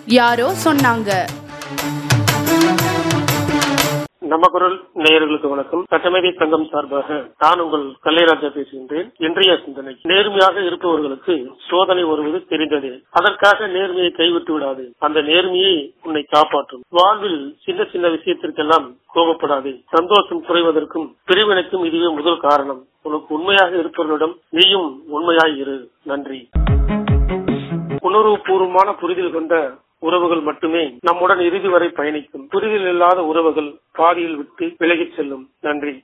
யாரோ சொன்னாங்க நம்ம குரல் நேயர்களுக்கு வணக்கம் சட்டமேதை சங்கம் சார்பாக நான் உங்கள் கல்லைராஜா பேசுகின்றேன் இன்றைய சிந்தனை நேர்மையாக இருப்பவர்களுக்கு சோதனை வருவது தெரிந்ததே அதற்காக நேர்மையை கைவிட்டு விடாது அந்த நேர்மையை உன்னை காப்பாற்றும் வாழ்வில் சின்ன சின்ன விஷயத்திற்கெல்லாம் கோபப்படாதே சந்தோஷம் குறைவதற்கும் பிரிவினைக்கும் இதுவே முதல் காரணம் உனக்கு உண்மையாக இருப்பவர்களிடம் நீயும் உண்மையாய் இரு நன்றி உணர்வுபூர்வமான புரிதல் கொண்ட உறவுகள் மட்டுமே நம்முடன் இறுதி வரை பயணிக்கும் புரிதல் இல்லாத உறவுகள் பாதியில் விட்டு விலகிச் செல்லும் நன்றி